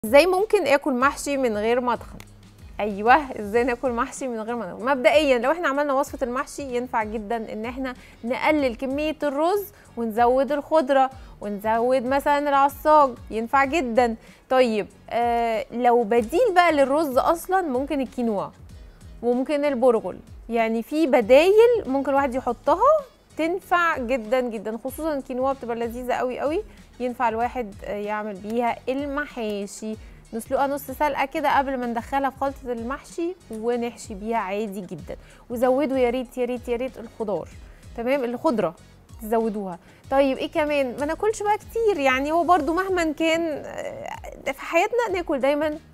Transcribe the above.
ازاي ممكن اكل محشي من غير ما اتخن ايوه ازاي ناكل محشي من غير ما ندخن مبدئيا لو احنا عملنا وصفه المحشي ينفع جدا ان احنا نقلل كميه الرز ونزود الخضره ونزود مثلا العصاج ينفع جدا طيب آه لو بديل بقى للرز اصلا ممكن الكينوا وممكن البرغل يعني في بدايل ممكن الواحد يحطها تنفع جدا جدا خصوصا الكينوا بتبقى لذيذه قوي قوي ينفع الواحد يعمل بيها المحاشي نسلقها نص سلقه كده قبل ما ندخلها في خلطه المحشي ونحشي بيها عادي جدا وزودوا يا ريت يا ريت يا ريت الخضار تمام الخضره تزودوها طيب ايه كمان ما ناكلش بقى كتير يعني هو برضو مهما كان في حياتنا ناكل دايما